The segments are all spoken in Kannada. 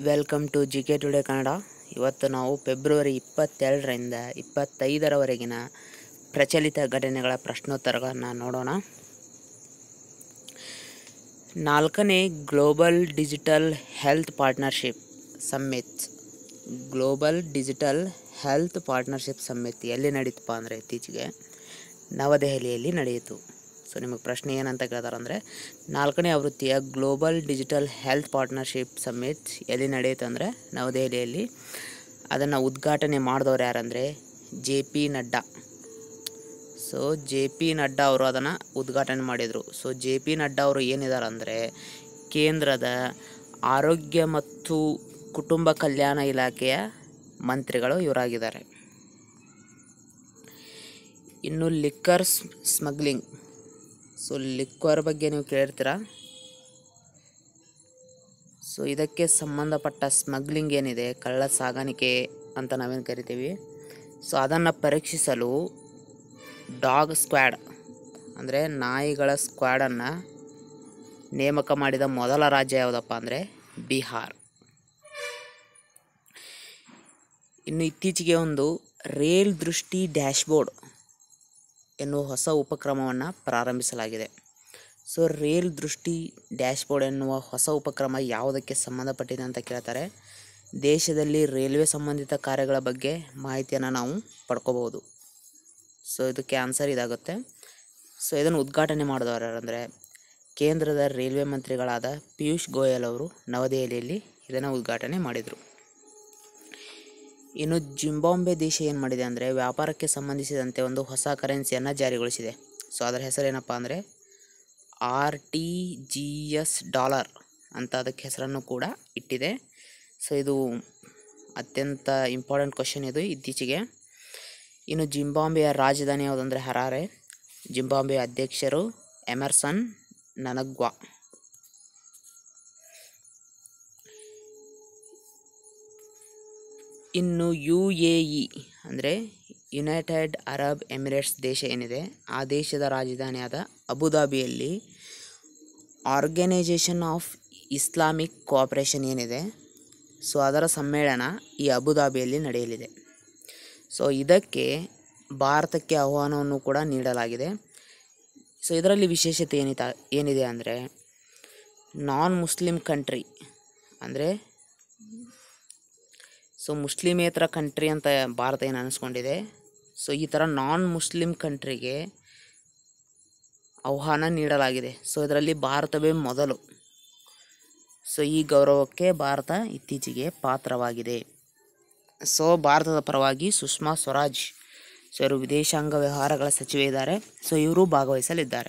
welcome to G K today Kannada ಇವತ್ತು ನಾವು ಫೆಬ್ರವರಿ ಇಪ್ಪತ್ತೆರಡರಿಂದ ಇಪ್ಪತ್ತೈದರವರೆಗಿನ ಪ್ರಚಲಿತ ಘಟನೆಗಳ ಪ್ರಶ್ನೋತ್ತರಗಳನ್ನು ನೋಡೋಣ ನಾಲ್ಕನೇ global digital health partnership summit global digital health partnership summit ಎಲ್ಲಿ ನಡೀತಪ್ಪ ಅಂದರೆ ಇತ್ತೀಚೆಗೆ ನವದೆಹಲಿಯಲ್ಲಿ ನಡೆಯಿತು ಸೊ ನಿಮಗೆ ಪ್ರಶ್ನೆ ಏನಂತ ಕೇಳ್ತಾರೆ ಅಂದರೆ ನಾಲ್ಕನೇ ಆವೃತ್ತಿಯ global digital health partnership summit ಎಲ್ಲಿ ನಡೆಯಿತು ಅಂದರೆ ನವದೆಹಲಿಯಲ್ಲಿ ಅದನ್ನು ಉದ್ಘಾಟನೆ ಮಾಡಿದವ್ರು ಯಾರಂದರೆ J P Nadda so J P Nadda ಅವರು ಅದನ್ನು ಉದ್ಘಾಟನೆ ಮಾಡಿದರು ಸೊ ಜೆ ಪಿ ನಡ್ಡಾ ಅವರು ಏನಿದ್ದಾರೆ ಅಂದರೆ ಕೇಂದ್ರದ ಆರೋಗ್ಯ ಮತ್ತು ಕುಟುಂಬ ಕಲ್ಯಾಣ ಇಲಾಖೆಯ ಮಂತ್ರಿಗಳು ಇವರಾಗಿದ್ದಾರೆ ಇನ್ನು ಲಿಕ್ಕರ್ ಸ್ಮಗ್ಲಿಂಗ್ ಸೊ ಲಿಕ್ವರ್ ಬಗ್ಗೆ ನೀವು ಕೇಳಿರ್ತೀರಾ ಸೊ ಇದಕ್ಕೆ ಸಂಬಂಧಪಟ್ಟ ಸ್ಮಗ್ಲಿಂಗ್ ಏನಿದೆ ಕಳ್ಳ ಸಾಗಾಣಿಕೆ ಅಂತ ನಾವೇನು ಕರಿತೀವಿ ಸೊ ಅದನ್ನು ಪರೀಕ್ಷಿಸಲು ಡಾಗ್ ಸ್ಕ್ವಾಡ್ ಅಂದರೆ ನಾಯಿಗಳ ಸ್ಕ್ವಾಡನ್ನು ನೇಮಕ ಮಾಡಿದ ಮೊದಲ ರಾಜ್ಯ ಯಾವುದಪ್ಪ ಅಂದರೆ ಬಿಹಾರ್ ಇನ್ನು ಇತ್ತೀಚೆಗೆ ಒಂದು ರೇಲ್ ದೃಷ್ಟಿ ಡ್ಯಾಶ್ಬೋರ್ಡ್ ಎನ್ನುವ ಹೊಸ ಉಪಕ್ರಮವನ್ನು ಪ್ರಾರಂಭಿಸಲಾಗಿದೆ ಸೊ ರೇಲ್ ದೃಷ್ಟಿ ಡ್ಯಾಶ್ಬೋರ್ಡ್ ಎನ್ನುವ ಹೊಸ ಉಪಕ್ರಮ ಯಾವುದಕ್ಕೆ ಸಂಬಂಧಪಟ್ಟಿದೆ ಅಂತ ಕೇಳ್ತಾರೆ ದೇಶದಲ್ಲಿ ರೈಲ್ವೆ ಸಂಬಂಧಿತ ಕಾರ್ಯಗಳ ಬಗ್ಗೆ ಮಾಹಿತಿಯನ್ನು ನಾವು ಪಡ್ಕೋಬಹುದು ಸೊ ಇದಕ್ಕೆ ಆನ್ಸರ್ ಇದಾಗುತ್ತೆ ಸೊ ಇದನ್ನು ಉದ್ಘಾಟನೆ ಮಾಡಿದವರು ಯಾರಂದರೆ ಕೇಂದ್ರದ ರೈಲ್ವೆ ಮಂತ್ರಿಗಳಾದ ಪಿಯೂಷ್ ಗೋಯಲ್ ಅವರು ನವದೆಹಲಿಯಲ್ಲಿ ಇದನ್ನು ಉದ್ಘಾಟನೆ ಮಾಡಿದರು ಇನ್ನು ಜಿಂಬಾಂಬೆ ದೇಶ ಏನು ಮಾಡಿದೆ ಅಂದರೆ ವ್ಯಾಪಾರಕ್ಕೆ ಸಂಬಂಧಿಸಿದಂತೆ ಒಂದು ಹೊಸ ಕರೆನ್ಸಿಯನ್ನು ಜಾರಿಗೊಳಿಸಿದೆ ಸೊ ಅದರ ಹೆಸರೇನಪ್ಪ ಅಂದರೆ R T G S dollar ಅಂತ ಅದಕ್ಕೆ ಹೆಸರನ್ನು ಕೂಡ ಇಟ್ಟಿದೆ ಸೊ ಇದು ಅತ್ಯಂತ ಇಂಪಾರ್ಟೆಂಟ್ ಕ್ವಶನ್ ಇದು ಇತ್ತೀಚೆಗೆ ಇನ್ನು ಜಿಂಬಾಂಬೆಯ ರಾಜಧಾನಿ ಯಾವುದಂದರೆ ಹರಾರೆ ಜಿಂಬಾಂಬೆಯ ಅಧ್ಯಕ್ಷರು ಎಮರ್ಸನ್ ನನಗ್ವಾ ಇನ್ನು ಯು ಎ ಇ ಅಂದರೆ ಯುನೈಟೆಡ್ ಅರಬ್ ಎಮಿರೇಟ್ಸ್ ದೇಶ ಏನಿದೆ ಆ ದೇಶದ ರಾಜಧಾನಿಯಾದ ಅಬುದಾಬಿಯಲ್ಲಿ ಆರ್ಗನೈಜೇಷನ್ ಆಫ್ ಇಸ್ಲಾಮಿಕ್ ಕೋಆಪರೇಷನ್ ಏನಿದೆ ಸೊ ಅದರ ಸಮ್ಮೇಳನ ಈ ಅಬುದಾಬಿಯಲ್ಲಿ ನಡೆಯಲಿದೆ ಸೊ ಇದಕ್ಕೆ ಭಾರತಕ್ಕೆ ಆಹ್ವಾನವನ್ನು ಕೂಡ ನೀಡಲಾಗಿದೆ ಸೊ ಇದರಲ್ಲಿ ವಿಶೇಷತೆ ಏನಿತ ಏನಿದೆ ಅಂದರೆ ನಾನ್ ಮುಸ್ಲಿಂ ಕಂಟ್ರಿ ಅಂದರೆ ಸೊ ಮುಸ್ಲಿಮೇತರ ಕಂಟ್ರಿ ಅಂತ ಭಾರತ ಏನು ಅನಿಸ್ಕೊಂಡಿದೆ ಸೊ ಈ ಥರ ನಾನ್ ಮುಸ್ಲಿಂ ಕಂಟ್ರಿಗೆ ಆಹ್ವಾನ ನೀಡಲಾಗಿದೆ ಸೊ ಇದರಲ್ಲಿ ಭಾರತವೇ ಮೊದಲು ಸೊ ಈ ಗೌರವಕ್ಕೆ ಭಾರತ ಇತ್ತೀಚೆಗೆ ಪಾತ್ರವಾಗಿದೆ ಸೊ ಭಾರತದ ಪರವಾಗಿ ಸುಷ್ಮಾ ಸ್ವರಾಜ್ ಸೊ ಇವರು ವಿದೇಶಾಂಗ ವ್ಯವಹಾರಗಳ ಸಚಿವೆ ಇದ್ದಾರೆ ಸೊ ಇವರು ಭಾಗವಹಿಸಲಿದ್ದಾರೆ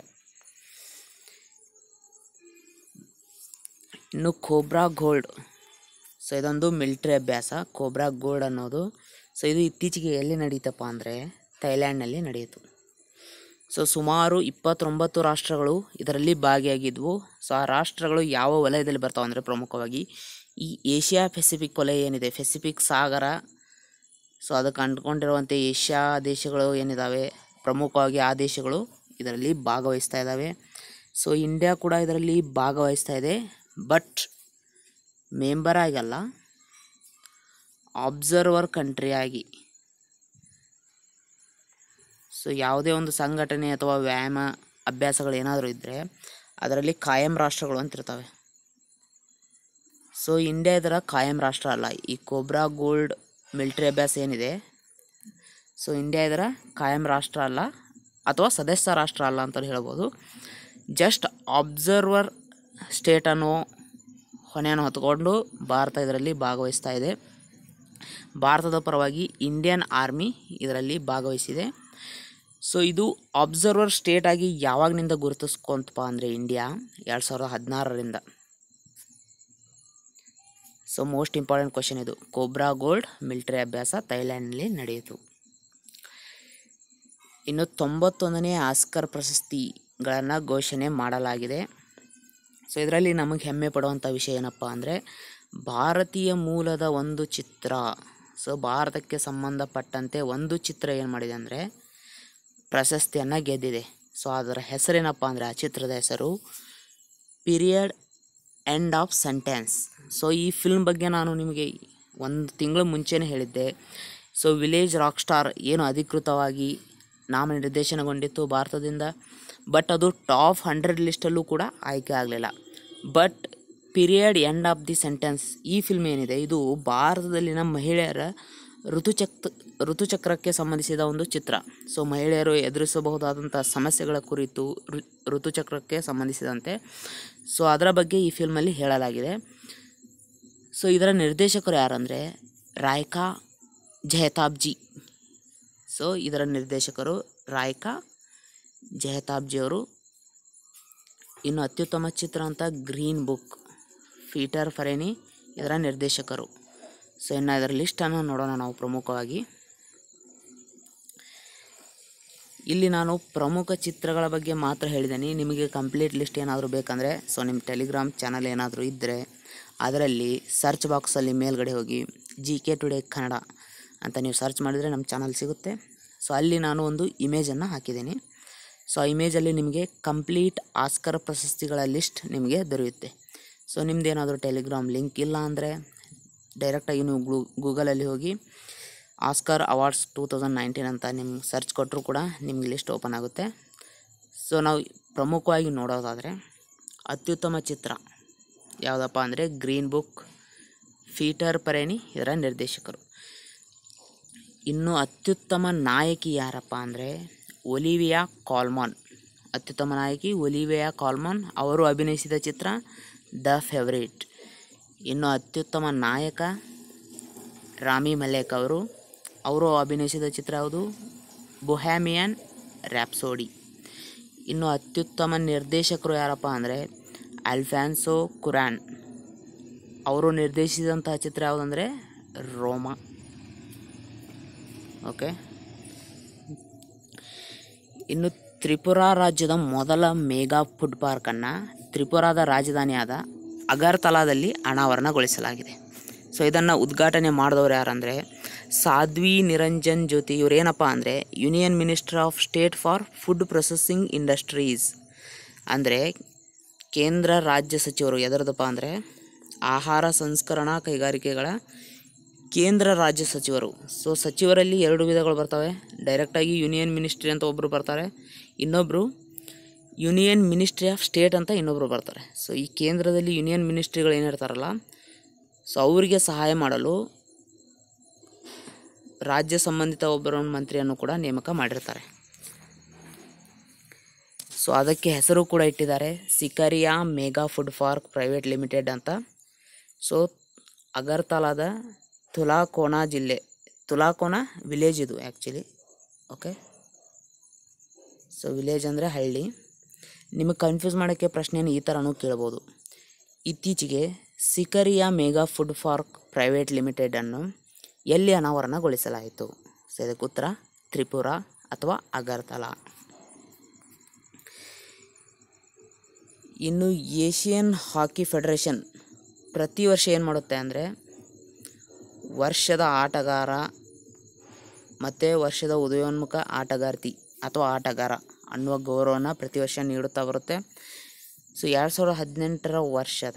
ಇನ್ನು ಕೋಬ್ರಾ ಗೋಲ್ಡ್ ಸೊ ಇದೊಂದು ಮಿಲ್ಟ್ರಿ ಅಭ್ಯಾಸ ಕೋಬ್ರಾ ಗೋಲ್ಡ್ ಅನ್ನೋದು ಸೊ ಇದು ಇತ್ತೀಚೆಗೆ ಎಲ್ಲಿ ನಡೀತಪ್ಪ ಅಂದರೆ ಥೈಲ್ಯಾಂಡ್ನಲ್ಲಿ ನಡೆಯಿತು ಸೊ ಸುಮಾರು ಇಪ್ಪತ್ತೊಂಬತ್ತು ರಾಷ್ಟ್ರಗಳು ಇದರಲ್ಲಿ ಭಾಗಿಯಾಗಿದ್ವು ಸೊ ಆ ರಾಷ್ಟ್ರಗಳು ಯಾವ ವಲಯದಲ್ಲಿ ಬರ್ತಾವೆ ಅಂದರೆ ಪ್ರಮುಖವಾಗಿ ಈ ಏಷ್ಯಾ ಪೆಸಿಫಿಕ್ ವಲಯ ಏನಿದೆ ಪೆಸಿಫಿಕ್ ಸಾಗರ ಸೊ ಅದಕ್ಕೆ ಅಂಟ್ಕೊಂಡಿರುವಂತೆ ಏಷ್ಯಾ ದೇಶಗಳು ಏನಿದ್ದಾವೆ ಪ್ರಮುಖವಾಗಿ ಆ ದೇಶಗಳು ಇದರಲ್ಲಿ ಭಾಗವಹಿಸ್ತಾ ಇದ್ದಾವೆ ಸೊ ಇಂಡಿಯಾ ಕೂಡ ಇದರಲ್ಲಿ ಭಾಗವಹಿಸ್ತಾ ಇದೆ ಬಟ್ ಮೆಂಬರ್ ಆಗಲ್ಲ ಅಬ್ಸರ್ವರ್ ಕಂಟ್ರಿಯಾಗಿ ಸೊ ಯಾವುದೇ ಒಂದು ಸಂಘಟನೆ ಅಥವಾ ವ್ಯಾಯಾಮ ಅಭ್ಯಾಸಗಳು ಏನಾದರೂ ಇದ್ದರೆ ಅದರಲ್ಲಿ ಕಾಯಂ ರಾಷ್ಟ್ರಗಳು ಅಂತ ಇರ್ತವೆ ಸೊ ಇಂಡಿಯಾ ಇದರ ಕಾಯಂ ರಾಷ್ಟ್ರ ಅಲ್ಲ ಈ ಕೋಬ್ರಾ ಗೋಲ್ಡ್ ಮಿಲ್ಟ್ರಿ ಅಭ್ಯಾಸ ಏನಿದೆ ಸೊ ಇಂಡಿಯಾ ಇದರ ಕಾಯಂ ರಾಷ್ಟ್ರ ಅಲ್ಲ ಅಥವಾ ಸದಸ್ಯ ರಾಷ್ಟ್ರ ಅಲ್ಲ ಅಂತ ಹೇಳ್ಬೋದು ಜಸ್ಟ್ ಅಬ್ಸರ್ವರ್ ಸ್ಟೇಟ್ ಅನ್ನೋ ಹೊಣೆಯನ್ನು ಹೊತ್ಕೊಂಡು ಭಾರತ ಇದರಲ್ಲಿ ಭಾಗವಹಿಸ್ತಾ ಇದೆ ಭಾರತದ ಪರವಾಗಿ ಇಂಡಿಯನ್ ಆರ್ಮಿ ಇದರಲ್ಲಿ ಭಾಗವಹಿಸಿದೆ ಸೊ ಇದು ಅಬ್ಸರ್ವರ್ ಸ್ಟೇಟ್ ಆಗಿ ಯಾವಾಗಿನಿಂದ ಗುರುತಿಸ್ಕೊಂತಪ್ಪ ಅಂದರೆ ಇಂಡಿಯಾ ಎರಡು ಸಾವಿರದ ಹದಿನಾರರಿಂದ ಸೊ ಮೋಸ್ಟ್ ಇಂಪಾರ್ಟೆಂಟ್ ಕ್ವಶನ್ ಇದು ಕೋಬ್ರಾ ಗೋಲ್ಡ್ ಮಿಲಿಟರಿ ಅಭ್ಯಾಸ ಥೈಲ್ಯಾಂಡ್ನಲ್ಲಿ ನಡೆಯಿತು ಇನ್ನು ತೊಂಬತ್ತೊಂದನೇ ಆಸ್ಕರ್ ಪ್ರಶಸ್ತಿಗಳನ್ನು ಘೋಷಣೆ ಮಾಡಲಾಗಿದೆ ಸೊ ಇದರಲ್ಲಿ ನಮಗೆ ಹೆಮ್ಮೆ ಪಡುವಂಥ ವಿಷಯ ಏನಪ್ಪ ಅಂದರೆ ಭಾರತೀಯ ಮೂಲದ ಒಂದು ಚಿತ್ರ ಸೊ ಭಾರತಕ್ಕೆ ಸಂಬಂಧಪಟ್ಟಂತೆ ಒಂದು ಚಿತ್ರ ಏನು ಮಾಡಿದೆ ಅಂದರೆ ಪ್ರಶಸ್ತಿಯನ್ನು ಗೆದ್ದಿದೆ ಸೊ ಅದರ ಹೆಸರೇನಪ್ಪ ಅಂದರೆ ಆ ಚಿತ್ರದ ಹೆಸರು period end of sentence so ಈ ಫಿಲ್ಮ್ ಬಗ್ಗೆ ನಾನು ನಿಮಗೆ ಒಂದು ತಿಂಗಳ ಮುಂಚೆನೇ ಹೇಳಿದ್ದೆ ಸೊ ವಿಲೇಜ್ ರಾಕ್ ಸ್ಟಾರ್ ಏನು ಅಧಿಕೃತವಾಗಿ ನಾಮನಿರ್ದೇಶನಗೊಂಡಿತ್ತು ಭಾರತದಿಂದ ಬಟ್ ಅದು ಟಾಪ್ ಹಂಡ್ರೆಡ್ ಲಿಸ್ಟಲ್ಲೂ ಕೂಡ ಆಯ್ಕೆ ಆಗಲಿಲ್ಲ but period end of the sentence ಈ ಫಿಲ್ಮ್ ಏನಿದೆ ಇದು ಭಾರತದಲ್ಲಿನ ಮಹಿಳೆಯರ ಋತುಚಕ್ ಋತುಚಕ್ರಕ್ಕೆ ಸಂಬಂಧಿಸಿದ ಒಂದು ಚಿತ್ರ ಸೊ ಮಹಿಳೆಯರು ಎದುರಿಸಬಹುದಾದಂಥ ಸಮಸ್ಯೆಗಳ ಕುರಿತು ಋ- ಋತುಚಕ್ರಕ್ಕೆ ಸಂಬಂಧಿಸಿದಂತೆ ಸೊ ಅದರ ಬಗ್ಗೆ ಈ ಫಿಲ್ಮಲ್ಲಿ ಹೇಳಲಾಗಿದೆ ಸೊ ಇದರ ನಿರ್ದೇಶಕರು ಯಾರಂದರೆ ರಾಯ್ಕಾ ಜಹತಾಬ್ಜಿ ಸೊ ಇದರ ನಿರ್ದೇಶಕರು ರಾಯ್ಕಾ ಜಹತಾಬ್ಜಿಯವರು ಇನ್ನು ಅತ್ಯುತ್ತಮ ಚಿತ್ರ ಅಂತ ಗ್ರೀನ್ ಬುಕ್ ಪೀಟರ್ ಫರೇನಿ ಇದರ ನಿರ್ದೇಶಕರು ಸೊ ಇನ್ನು ಇದರ ಲಿಸ್ಟನ್ನು ನೋಡೋಣ ನಾವು ಪ್ರಮುಖವಾಗಿ ಇಲ್ಲಿ ನಾನು ಪ್ರಮುಖ ಚಿತ್ರಗಳ ಬಗ್ಗೆ ಮಾತ್ರ ಹೇಳಿದ್ದೀನಿ ನಿಮಗೆ ಕಂಪ್ಲೀಟ್ ಲಿಸ್ಟ್ ಏನಾದರೂ ಬೇಕಂದರೆ ಸೊ ನಿಮ್ಮ ಟೆಲಿಗ್ರಾಮ್ ಚಾನಲ್ ಏನಾದರೂ ಇದ್ದರೆ ಅದರಲ್ಲಿ ಸರ್ಚ್ ಬಾಕ್ಸಲ್ಲಿ ಮೇಲ್ಗಡೆ ಹೋಗಿ ಜಿ ಕೆ ಟುಡೇ ಕನ್ನಡ ಅಂತ ನೀವು ಸರ್ಚ್ ಮಾಡಿದರೆ ನಮ್ಮ ಚಾನಲ್ ಸಿಗುತ್ತೆ ಸೊ ಅಲ್ಲಿ ನಾನು ಒಂದು ಇಮೇಜನ್ನು ಹಾಕಿದ್ದೀನಿ ಸೊ ಆ ಇಮೇಜಲ್ಲಿ ನಿಮಗೆ ಕಂಪ್ಲೀಟ್ ಆಸ್ಕರ್ ಪ್ರಶಸ್ತಿಗಳ ಲಿಸ್ಟ್ ನಿಮಗೆ ದೊರೆಯುತ್ತೆ ಸೊ ನಿಮ್ದು ಏನಾದರೂ ಟೆಲಿಗ್ರಾಮ್ ಲಿಂಕ್ ಇಲ್ಲ ಅಂದರೆ ಡೈರೆಕ್ಟಾಗಿ ನೀವು ಗ್ಲೂ ಗೂಗಲಲ್ಲಿ ಹೋಗಿ Oscar awards two thousand nineteen ಅಂತ ನಿಮ್ಗೆ ಸರ್ಚ್ ಕೊಟ್ಟರು ಕೂಡ ನಿಮ್ಗೆ ಲಿಸ್ಟ್ ಓಪನ್ ಆಗುತ್ತೆ ಸೊ ನಾವು ಪ್ರಮುಖವಾಗಿ ನೋಡೋದಾದರೆ ಅತ್ಯುತ್ತಮ ಚಿತ್ರ ಯಾವುದಪ್ಪ ಅಂದರೆ ಗ್ರೀನ್ ಬುಕ್ ಫೀಟರ್ ಪರೇನಿ ಇದರ ನಿರ್ದೇಶಕರು ಇನ್ನು ಅತ್ಯುತ್ತಮ ನಾಯಕಿ ಯಾರಪ್ಪ ಅಂದರೆ ಒಲಿವಿಯಾ ಕಾಲ್ಮಾನ್ ಅತ್ಯುತ್ತಮ ನಾಯಕಿ ಒಲಿವಿಯಾ ಕಾಲ್ಮಾನ್ ಅವರು ಅಭಿನಯಿಸಿದ ಚಿತ್ರ ದ ಫೇವರೇಟ್ ಇನ್ನು ಅತ್ಯುತ್ತಮ ನಾಯಕ ರಾಮಿ ಮಲೇಕ್ ಅವರು ಅವರು ಅಭಿನಯಿಸಿದ ಚಿತ್ರ ಯಾವುದು ಬೊಹ್ಯಾಮಿಯನ್ ರ್ಯಾಪ್ಸೋಡಿ ಇನ್ನು ಅತ್ಯುತ್ತಮ ನಿರ್ದೇಶಕರು ಯಾರಪ್ಪ ಅಂದರೆ ಅಲ್ಫ್ಯಾನ್ಸೋ ಕುರಾನ್ ಅವರು ನಿರ್ದೇಶಿಸಿದಂತಹ ಚಿತ್ರ ಯಾವುದಂದರೆ ರೋಮಾ ಓಕೆ ಇನ್ನು ತ್ರಿಪುರಾ ರಾಜ್ಯದ ಮೊದಲ ಮೇಗಾ ಫುಡ್ ಪಾರ್ಕನ್ನು ತ್ರಿಪುರಾದ ರಾಜಧಾನಿಯಾದ ಅಗರ್ತಲಾದಲ್ಲಿ ಅನಾವರಣಗೊಳಿಸಲಾಗಿದೆ ಸೊ ಇದನ್ನು ಉದ್ಘಾಟನೆ ಮಾಡಿದವರು ಯಾರಂದರೆ ಸಾಧ್ವಿ ನಿರಂಜನ್ ಜ್ಯೋತಿ ಇವರೇನಪ್ಪ ಅಂದರೆ union minister of state for food processing industries ಅಂದರೆ ಕೇಂದ್ರ ರಾಜ್ಯ ಸಚಿವರು ಎದರದಪ್ಪ ಅಂದರೆ ಆಹಾರ ಸಂಸ್ಕರಣಾ ಕೈಗಾರಿಕೆಗಳ ಕೇಂದ್ರ ರಾಜ್ಯ ಸಚಿವರು ಸೊ ಸಚಿವರಲ್ಲಿ ಎರಡು ವಿಧಗಳು ಬರ್ತವೆ ಡೈರೆಕ್ಟಾಗಿ ಯೂನಿಯನ್ ಮಿನಿಸ್ಟ್ರಿ ಅಂತ ಒಬ್ಬರು ಬರ್ತಾರೆ ಇನ್ನೊಬ್ಬರು ಯೂನಿಯನ್ ಮಿನಿಸ್ಟ್ರಿ ಆಫ್ ಸ್ಟೇಟ್ ಅಂತ ಇನ್ನೊಬ್ಬರು ಬರ್ತಾರೆ ಸೊ ಈ ಕೇಂದ್ರದಲ್ಲಿ ಯೂನಿಯನ್ ಮಿನಿಸ್ಟ್ರಿಗಳು ಏನಿರ್ತಾರಲ್ಲ ಸೊ ಅವರಿಗೆ ಸಹಾಯ ಮಾಡಲು ರಾಜ್ಯ ಸಂಬಂಧಿತ ಒಬ್ಬರ ಮಂತ್ರಿಯನ್ನು ಕೂಡ ನೇಮಕ ಮಾಡಿರ್ತಾರೆ ಸೊ ಅದಕ್ಕೆ ಹೆಸರು ಕೂಡ ಇಟ್ಟಿದ್ದಾರೆ Sikaria mega food park private limited ಅಂತ ಸೊ ಅಗರ್ತಲಾದ ತುಲಾಕೋಣ ಜಿಲ್ಲೆ ತುಲಾಕೋಣ ವಿಲೇಜ್ ಇದು ಆ್ಯಕ್ಚುಲಿ ಓಕೆ ಸೊ ವಿಲೇಜ್ ಅಂದರೆ ಹಳ್ಳಿ ನಿಮಗೆ ಕನ್ಫ್ಯೂಸ್ ಮಾಡೋಕ್ಕೆ ಪ್ರಶ್ನೆಯನ್ನು ಈ ಥರನೂ ಕೇಳ್ಬೋದು ಇತ್ತೀಚೆಗೆ Sikaria mega food park private ಲಿಮಿಟೆಡನ್ನು ಎಲ್ಲಿ ಅನಾವರಣಗೊಳಿಸಲಾಯಿತು ಸೊ ಇದಕ್ಕೆ ಉತ್ತರ ತ್ರಿಪುರ ಅಥವಾ ಅಗರ್ತಲಾ ಇನ್ನು ಏಷಿಯನ್ ಹಾಕಿ ಫೆಡರೇಷನ್ ಪ್ರತಿ ವರ್ಷ ಏನು ಮಾಡುತ್ತೆ ಅಂದರೆ ವರ್ಷದ ಆಟಗಾರ ಮತ್ತು ವರ್ಷದ ಉದಯೋನ್ಮುಖ ಆಟಗಾರ್ತಿ ಅಥವಾ ಆಟಗಾರ ಅನ್ನುವ ಗೌರವನ ಪ್ರತಿ ವರ್ಷ ನೀಡುತ್ತಾ ಬರುತ್ತೆ ಸೊ ಎರಡು ಸಾವಿರದ ಹದಿನೆಂಟರ ವರ್ಷದ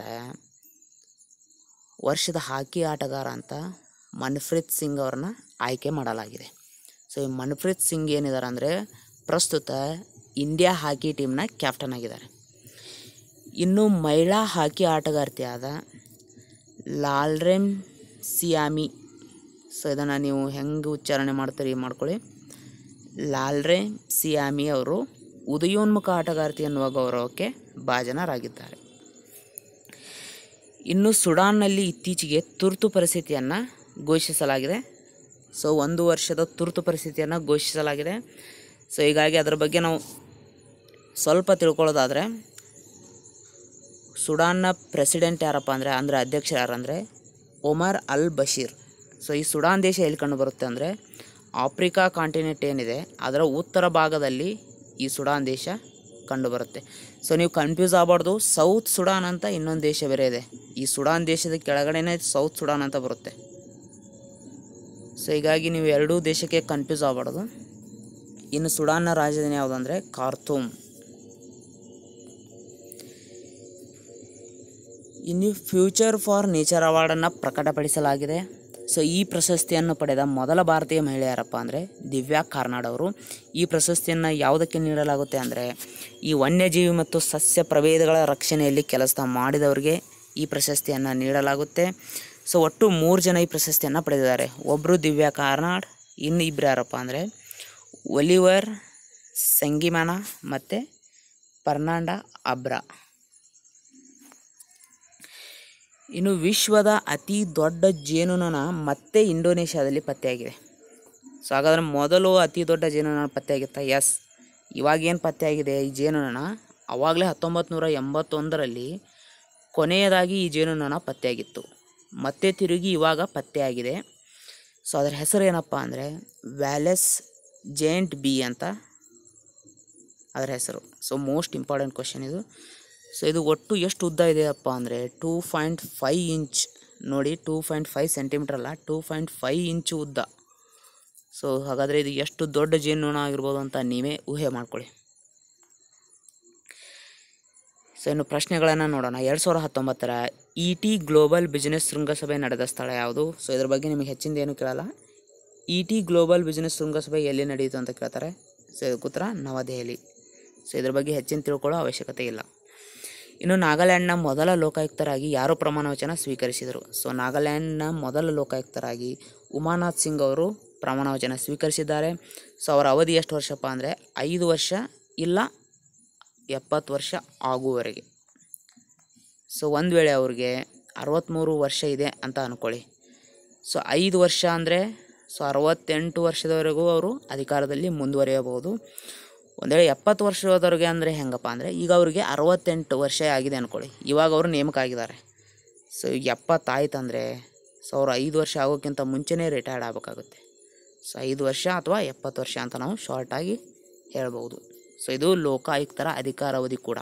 ವರ್ಷದ ಹಾಕಿ ಆಟಗಾರ ಅಂತ ಮನ್ಪ್ರೀತ್ ಸಿಂಗ್ ಅವ್ರನ್ನ ಆಯ್ಕೆ ಮಾಡಲಾಗಿದೆ ಸೊ ಈ ಮನ್ಪ್ರೀತ್ ಸಿಂಗ್ ಏನಿದ್ದಾರೆ ಅಂದರೆ ಪ್ರಸ್ತುತ ಇಂಡಿಯಾ ಹಾಕಿ ಟೀಮ್ನ ಕ್ಯಾಪ್ಟನ್ ಆಗಿದ್ದಾರೆ ಇನ್ನು ಮಹಿಳಾ ಹಾಕಿ ಆಟಗಾರ್ತಿಯಾದ ಲಾಲ್ರೆಮ್ ಸಿಯಾಮಿ ಸೊ ಇದನ್ನು ನೀವು ಹೆಂಗೆ ಉಚ್ಚಾರಣೆ ಮಾಡ್ತೀರಿ ಮಾಡ್ಕೊಳ್ಳಿ ಲಾಲ್ರೆ ಸಿಯಾಮಿ ಅವರು ಉದಯೋನ್ಮುಖ ಆಟಗಾರ್ತಿ ಎನ್ನುವ ಗೌರವಕ್ಕೆ ಭಾಜನರಾಗಿದ್ದಾರೆ ಇನ್ನು ಸುಡಾನ್ನಲ್ಲಿ ಇತ್ತೀಚೆಗೆ ತುರ್ತು ಪರಿಸ್ಥಿತಿಯನ್ನು ಘೋಷಿಸಲಾಗಿದೆ ಸೊ ಒಂದು ವರ್ಷದ ತುರ್ತು ಪರಿಸ್ಥಿತಿಯನ್ನು ಘೋಷಿಸಲಾಗಿದೆ ಸೊ ಹೀಗಾಗಿ ಅದರ ಬಗ್ಗೆ ನಾವು ಸ್ವಲ್ಪ ತಿಳ್ಕೊಳ್ಳೋದಾದರೆ ಸುಡಾನ್ನ ಪ್ರೆಸಿಡೆಂಟ್ ಯಾರಪ್ಪ ಅಂದರೆ ಅಂದರೆ ಅಧ್ಯಕ್ಷರು ಯಾರಂದರೆ ಒಮರ್ ಅಲ್ ಬಶೀರ್ ಸೊ ಈ ಸುಡಾನ್ ದೇಶ ಎಲ್ಲಿ ಕಂಡು ಬರುತ್ತೆ ಅಂದರೆ ಆಫ್ರಿಕಾ ಕಾಂಟಿನೆಂಟ್ ಏನಿದೆ ಅದರ ಉತ್ತರ ಭಾಗದಲ್ಲಿ ಈ ಸುಡಾನ್ ದೇಶ ಕಂಡುಬರುತ್ತೆ ಸೊ ನೀವು ಕನ್ಫ್ಯೂಸ್ ಆಗಬಾರ್ದು ಸೌತ್ ಸುಡಾನ್ ಅಂತ ಇನ್ನೊಂದು ದೇಶ ಬೇರೆ ಇದೆ ಈ ಸುಡಾನ್ ದೇಶದ ಕೆಳಗಡೆನೇ ಸೌತ್ ಸುಡಾನ್ ಅಂತ ಬರುತ್ತೆ ಸೊ ಹೀಗಾಗಿ ನೀವು ಎರಡೂ ದೇಶಕ್ಕೆ ಕನ್ಫ್ಯೂಸ್ ಆಗಬಾರ್ದು ಇನ್ನು ಸುಡಾನ್ನ ರಾಜಧಾನಿ ಯಾವುದಂದರೆ ಖಾರ್ತೂಮ್ ಇನ್ನು ಫ್ಯೂಚರ್ ಫಾರ್ ನೇಚರ್ ಅವಾರ್ಡನ್ನು ಪ್ರಕಟಪಡಿಸಲಾಗಿದೆ ಸೊ ಈ ಪ್ರಶಸ್ತಿಯನ್ನು ಪಡೆದ ಮೊದಲ ಭಾರತೀಯ ಮಹಿಳೆ ಯಾರಪ್ಪ ಅಂದರೆ ದಿವ್ಯಾ ಕಾರ್ನಾಡ್ ಅವರು ಈ ಪ್ರಶಸ್ತಿಯನ್ನು ಯಾವುದಕ್ಕೆ ನೀಡಲಾಗುತ್ತೆ ಅಂದರೆ ಈ ವನ್ಯಜೀವಿ ಮತ್ತು ಸಸ್ಯ ಪ್ರಭೇದಗಳ ರಕ್ಷಣೆಯಲ್ಲಿ ಕೆಲಸ ಮಾಡಿದವರಿಗೆ ಈ ಪ್ರಶಸ್ತಿಯನ್ನು ನೀಡಲಾಗುತ್ತೆ ಸೊ ಒಟ್ಟು ಮೂರು ಜನ ಈ ಪ್ರಶಸ್ತಿಯನ್ನು ಪಡೆದಿದ್ದಾರೆ ಒಬ್ಬರು ದಿವ್ಯಾ ಕಾರ್ನಾಡ್ ಇನ್ನು ಇಬ್ಬರು ಯಾರಪ್ಪ ಅಂದರೆ ಒಲಿವರ್ ಸಂಗಿಮಾನ ಮತ್ತು ಪರ್ನಾಂಡ ಅಬ್ರಾ ಇನ್ನು ವಿಶ್ವದ ಅತಿ ದೊಡ್ಡ ಜೇನುನೊಣ ಮತ್ತೆ ಇಂಡೋನೇಷ್ಯಾದಲ್ಲಿ ಪತ್ತೆಯಾಗಿದೆ ಸೊ ಹಾಗಾದ್ರೆ ಮೊದಲು ಅತಿ ದೊಡ್ಡ ಜೇನುನೊಣ ಪತ್ತೆಯಾಗಿತ್ತ ಎಸ್ ಇವಾಗೇನು ಪತ್ತೆಯಾಗಿದೆ ಈ ಜೇನುನೊಣ ಆವಾಗಲೇ ಹತ್ತೊಂಬತ್ತು ನೂರ ಎಂಬತ್ತೊಂದರಲ್ಲಿ ಕೊನೆಯದಾಗಿ ಈ ಜೇನುನೊಣ ಪತ್ತೆಯಾಗಿತ್ತು ಮತ್ತೆ ತಿರುಗಿ ಇವಾಗ ಪತ್ತೆಯಾಗಿದೆ ಸೊ ಅದರ ಹೆಸರು ಏನಪ್ಪ ಅಂದರೆ ವ್ಯಾಲೆಸ್ ಜೇಂಟ್ ಬಿ ಅಂತ ಅದರ ಹೆಸರು ಸೊ ಮೋಸ್ಟ್ ಇಂಪಾರ್ಟೆಂಟ್ ಕ್ವಶನ್ ಇದು ಸೊ ಇದು ಒಟ್ಟು ಎಷ್ಟು ಉದ್ದ ಇದೆಯಪ್ಪ ಅಂದರೆ ಟೂ ಪಾಯಿಂಟ್ ಫೈ ಇಂಚ್ ನೋಡಿ ಟೂ ಪಾಯಿಂಟ್ ಫೈವ್ ಸೆಂಟಿಮೀಟ್ರ್ ಅಲ್ಲ ಟೂ ಪಾಯಿಂಟ್ ಫೈವ್ ಇಂಚು ಉದ್ದ ಸೊ ಹಾಗಾದರೆ ಇದು ಎಷ್ಟು ದೊಡ್ಡ ಜೇನುನೊಣ ಆಗಿರ್ಬೋದು ಅಂತ ನೀವೇ ಊಹೆ ಮಾಡ್ಕೊಳ್ಳಿ ಸೊ ಇನ್ನು ಪ್ರಶ್ನೆಗಳನ್ನು ನೋಡೋಣ ಎರಡು ಸಾವಿರದ ಹತ್ತೊಂಬತ್ತರ ಇ ಟಿ ಗ್ಲೋಬಲ್ ಬಿಸ್ನೆಸ್ ಶೃಂಗಸಭೆ ನಡೆದ ಸ್ಥಳ ಯಾವುದು ಸೊ ಇದ್ರ ಬಗ್ಗೆ ನಿಮಗೆ ಹೆಚ್ಚಿಂದ ಏನು ಕೇಳಲ್ಲ ಇ ಟಿ ಗ್ಲೋಬಲ್ ಬಿಸ್ನೆಸ್ ಶೃಂಗಸಭೆ ಎಲ್ಲಿ ನಡೆಯಿತು ಅಂತ ಕೇಳ್ತಾರೆ ಸೊ ಇದಕ್ಕೆ ಉತ್ತರ ನವದೆಹಲಿ ಸೊ ಇದ್ರ ಬಗ್ಗೆ ಹೆಚ್ಚಿನ ತಿಳ್ಕೊಳ್ಳೋ ಅವಶ್ಯಕತೆ ಇಲ್ಲ ಇನ್ನು ನಾಗಾಲ್ಯಾಂಡ್ನ ಮೊದಲ ಲೋಕಾಯುಕ್ತರಾಗಿ ಯಾರು ಪ್ರಮಾಣ ವಚನ ಸ್ವೀಕರಿಸಿದರು ಸೊ ನಾಗಾಲ್ಯಾಂಡ್ನ ಮೊದಲ ಲೋಕಾಯುಕ್ತರಾಗಿ ಉಮಾನಾಥ್ ಸಿಂಗ್ ಅವರು ಪ್ರಮಾಣ ವಚನ ಸ್ವೀಕರಿಸಿದ್ದಾರೆ ಸೊ ಅವರ ಅವಧಿ ಎಷ್ಟು ವರ್ಷಪ್ಪ ಅಂದರೆ ಐದು ವರ್ಷ ಇಲ್ಲ ಎಪ್ಪತ್ತು ವರ್ಷ ಆಗುವವರೆಗೆ ಸೊ ಒಂದು ವೇಳೆ ಅವ್ರಿಗೆ ಅರವತ್ತ್ಮೂರು ವರ್ಷ ಇದೆ ಅಂತ ಅಂದ್ಕೊಳ್ಳಿ ಸೊ ಐದು ವರ್ಷ ಅಂದರೆ ಸೊ ಅರವತ್ತೆಂಟು ವರ್ಷದವರೆಗೂ ಅವರು ಅಧಿಕಾರದಲ್ಲಿ ಮುಂದುವರಿಯಬಹುದು ಒಂದು ವೇಳೆ ಎಪ್ಪತ್ತು ವರ್ಷದವರೆಗೆ ಅಂದರೆ ಹೆಂಗಪ್ಪ ಅಂದರೆ ಈಗ ಅವರಿಗೆ ಅರವತ್ತೆಂಟು ವರ್ಷ ಆಗಿದೆ ಅಂದ್ಕೊಳ್ಳಿ ಇವಾಗ ಅವರು ನೇಮಕ ಆಗಿದ್ದಾರೆ ಸೊ ಈಗ ಎಪ್ಪತ್ತಾಯ್ತು ಅಂದರೆ ಸೊ ಅವರು ಐದು ವರ್ಷ ಆಗೋಕ್ಕಿಂತ ಮುಂಚೆನೇ ರಿಟೈರ್ಡ್ ಆಗಬೇಕಾಗುತ್ತೆ ಸೊ ಐದು ವರ್ಷ ಅಥವಾ ಎಪ್ಪತ್ತು ವರ್ಷ ಅಂತ ನಾವು ಶಾರ್ಟಾಗಿ ಹೇಳ್ಬೋದು ಸೊ ಇದು ಲೋಕಾಯುಕ್ತರ ಅಧಿಕಾರಾವಧಿ ಕೂಡ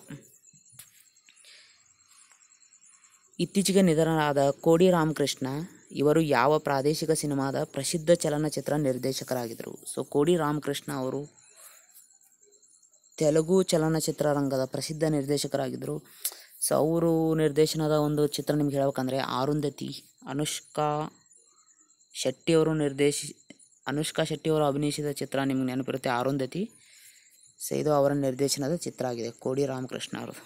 ಇತ್ತೀಚೆಗೆ ನಿಧನರಾದ ಕೋಡಿ ರಾಮಕೃಷ್ಣ ಇವರು ಯಾವ ಪ್ರಾದೇಶಿಕ ಸಿನಿಮಾದ ಪ್ರಸಿದ್ಧ ಚಲನಚಿತ್ರ ನಿರ್ದೇಶಕರಾಗಿದ್ದರು ಸೊ ಕೋಡಿ ರಾಮಕೃಷ್ಣ ಅವರು ತೆಲುಗು ಚಲನಚಿತ್ರ ರಂಗದ ಪ್ರಸಿದ್ಧ ನಿರ್ದೇಶಕರಾಗಿದ್ದರು ಸೊ ಅವರು ನಿರ್ದೇಶನದ ಒಂದು ಚಿತ್ರ ನಿಮ್ಗೆ ಹೇಳ್ಬೇಕಂದ್ರೆ ಆರುಂಧತಿ ಅನುಷ್ಕಾ ಶೆಟ್ಟಿಯವರು ನಿರ್ದೇಶಿ ಅನುಷ್ಕಾ ಶೆಟ್ಟಿಯವರು ಅಭಿನಯಿಸಿದ ಚಿತ್ರ ನಿಮ್ಗೆ ನೆನಪಿರುತ್ತೆ ಆರುಂಧತಿ ಸೊ ಇದು ಅವರ ನಿರ್ದೇಶನದ ಚಿತ್ರ ಆಗಿದೆ ಕೋಡಿ ರಾಮಕೃಷ್ಣ ಅವರು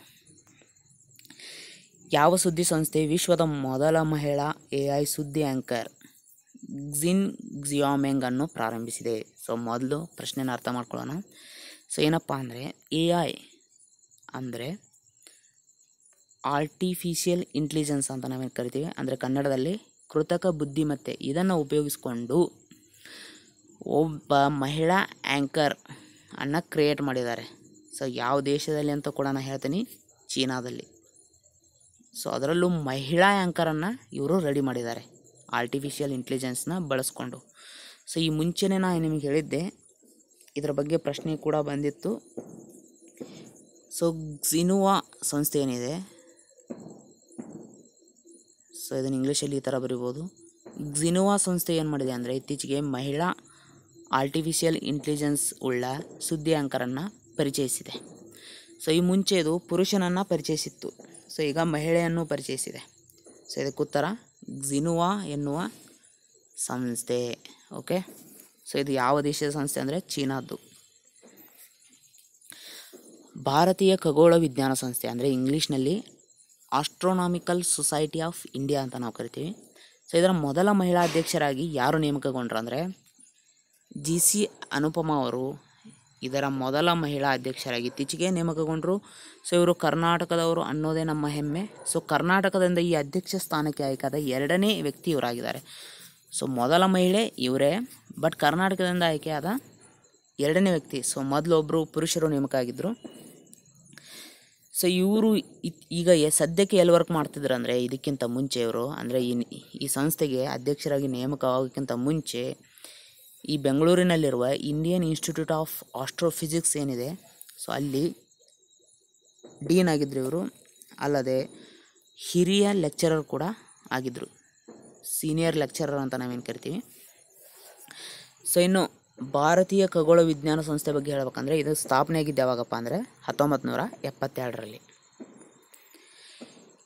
ಯಾವ ಸುದ್ದಿ ಸಂಸ್ಥೆ ವಿಶ್ವದ ಮೊದಲ ಮಹಿಳಾ ಎ ಐ ಸುದ್ದಿ ಆ್ಯಂಕರ್ ಗ್ಜಿನ್ ಗ್ಜಿಯಾಮೆಂಗ್ ಅನ್ನು ಪ್ರಾರಂಭಿಸಿದೆ ಸೊ ಮೊದಲು ಪ್ರಶ್ನೆನ ಅರ್ಥ ಮಾಡ್ಕೊಳ್ಳೋಣ ಸೊ ಏನಪ್ಪ ಅಂದರೆ ಎ ಐ ಅಂದರೆ ಆರ್ಟಿಫಿಷಿಯಲ್ ಇಂಟೆಲಿಜೆನ್ಸ್ ಅಂತ ನಾವೇನು ಕರಿತೀವಿ ಅಂದರೆ ಕನ್ನಡದಲ್ಲಿ ಕೃತಕ ಬುದ್ಧಿಮತ್ತೆ ಇದನ್ನು ಉಪಯೋಗಿಸ್ಕೊಂಡು ಒಬ್ಬ ಮಹಿಳಾ ಆ್ಯಂಕರ್ ಅನ್ನು ಕ್ರಿಯೇಟ್ ಮಾಡಿದ್ದಾರೆ ಸೊ ಯಾವ ದೇಶದಲ್ಲಿ ಅಂತ ಕೂಡ ನಾನು ಹೇಳ್ತೀನಿ ಚೀನಾದಲ್ಲಿ ಸೊ ಅದರಲ್ಲೂ ಮಹಿಳಾ ಆ್ಯಂಕರನ್ನು ಇವರು ರೆಡಿ ಮಾಡಿದ್ದಾರೆ ಆರ್ಟಿಫಿಷಿಯಲ್ ಇಂಟೆಲಿಜೆನ್ಸ್ನ ಬಳಸ್ಕೊಂಡು ಸೊ ಈ ಮುಂಚೆನೇ ನಾನು ನಿಮಗೆ ಹೇಳಿದ್ದೆ ಇದರ ಬಗ್ಗೆ ಪ್ರಶ್ನೆ ಕೂಡ ಬಂದಿತ್ತು ಸೊ ಜಿನುವಾ ಸಂಸ್ಥೆ ಏನಿದೆ ಸೊ ಇದನ್ನು ಇಂಗ್ಲೀಷಲ್ಲಿ ಈ ಥರ ಬರಿಬೋದು ಜಿನುವಾ ಸಂಸ್ಥೆ ಏನು ಮಾಡಿದೆ ಅಂದರೆ ಇತ್ತೀಚೆಗೆ ಮಹಿಳಾ ಆರ್ಟಿಫಿಷಿಯಲ್ ಇಂಟೆಲಿಜೆನ್ಸ್ ಉಳ್ಳ ಸುದ್ದಿ ಆ್ಯಂಕರನ್ನು ಪರಿಚಯಿಸಿದೆ ಸೊ ಈ ಮುಂಚೆ ಇದು ಪುರುಷನನ್ನು ಪರಿಚಯಿಸಿತ್ತು ಸೊ ಈಗ ಮಹಿಳೆಯನ್ನು ಪರಿಚಯಿಸಿದೆ ಸೊ ಇದಕ್ಕೆ ಉತ್ತರ ಜಿನುವಾ ಎನ್ನುವ ಸಂಸ್ಥೆ ಓಕೆ ಸೊ ಇದು ಯಾವ ದೇಶದ ಸಂಸ್ಥೆ ಅಂದರೆ ಚೀನಾದ್ದು ಭಾರತೀಯ ಖಗೋಳ ವಿಜ್ಞಾನ ಸಂಸ್ಥೆ ಅಂದರೆ ಇಂಗ್ಲೀಷ್ನಲ್ಲಿ ಆಸ್ಟ್ರೋನಾಮಿಕಲ್ ಸೊಸೈಟಿ ಆಫ್ ಇಂಡಿಯಾ ಅಂತ ನಾವು ಕರಿತೀವಿ ಸೊ ಇದರ ಮೊದಲ ಮಹಿಳಾ ಅಧ್ಯಕ್ಷರಾಗಿ ಯಾರು ನೇಮಕಗೊಂಡ್ರು ಅಂದರೆ ಜಿ ಸಿ ಅನುಪಮ ಅವರು ಇದರ ಮೊದಲ ಮಹಿಳಾ ಅಧ್ಯಕ್ಷರಾಗಿ ಇತ್ತೀಚೆಗೆ ನೇಮಕಗೊಂಡರು ಸೊ ಇವರು ಕರ್ನಾಟಕದವರು ಅನ್ನೋದೇ ನಮ್ಮ ಹೆಮ್ಮೆ ಸೊ ಕರ್ನಾಟಕದಿಂದ ಈ ಅಧ್ಯಕ್ಷ ಸ್ಥಾನಕ್ಕೆ ಆಯ್ಕಾದ ಎರಡನೇ ವ್ಯಕ್ತಿ ಇವರಾಗಿದ್ದಾರೆ ಸೊ ಮೊದಲ ಮಹಿಳೆ ಇವರೇ ಬಟ್ ಕರ್ನಾಟಕದಿಂದ ಆಯ್ಕೆಯಾದ ಎರಡನೇ ವ್ಯಕ್ತಿ ಸೊ ಮೊದಲು ಒಬ್ಬರು ಪುರುಷರು ನೇಮಕ ಆಗಿದ್ದರು ಸೊ ಇವರು ಈಗ ಎ- ಸದ್ಯಕ್ಕೆ ಎಲ್ಲಿ ವರ್ಕ್ ಮಾಡ್ತಿದ್ರು ಅಂದರೆ ಇದಕ್ಕಿಂತ ಮುಂಚೆ ಇವರು ಅಂದರೆ ಈ ಈ ಸಂಸ್ಥೆಗೆ ಅಧ್ಯಕ್ಷರಾಗಿ ನೇಮಕ ಆಗೋಕ್ಕಿಂತ ಮುಂಚೆ ಈ ಬೆಂಗಳೂರಿನಲ್ಲಿರುವ ಇಂಡಿಯನ್ ಇನ್ಸ್ಟಿಟ್ಯೂಟ್ ಆಫ್ ಆಸ್ಟ್ರೋಫಿಸಿಕ್ಸ್ ಏನಿದೆ ಸೊ ಅಲ್ಲಿ ಡೀನ್ ಆಗಿದ್ದರು ಇವರು ಅಲ್ಲದೆ ಹಿರಿಯ ಲೆಕ್ಚರರ್ ಕೂಡ ಆಗಿದ್ದರು ಸೀನಿಯರ್ ಲೆಕ್ಚರರ್ ಅಂತ ನಾವೇನು ಕರಿತೀವಿ ಸೊ ಇನ್ನು ಭಾರತೀಯ ಖಗೋಳ ವಿಜ್ಞಾನ ಸಂಸ್ಥೆ ಬಗ್ಗೆ ಹೇಳ್ಬೇಕಂದ್ರೆ ಇದು ಸ್ಥಾಪನೆ ಆಗಿದ್ದು ಯಾವಾಗಪ್ಪ ಅಂದರೆ ಹತ್ತೊಂಬತ್ತು ನೂರ ಎಪ್ಪತ್ತೆರಡರಲ್ಲಿ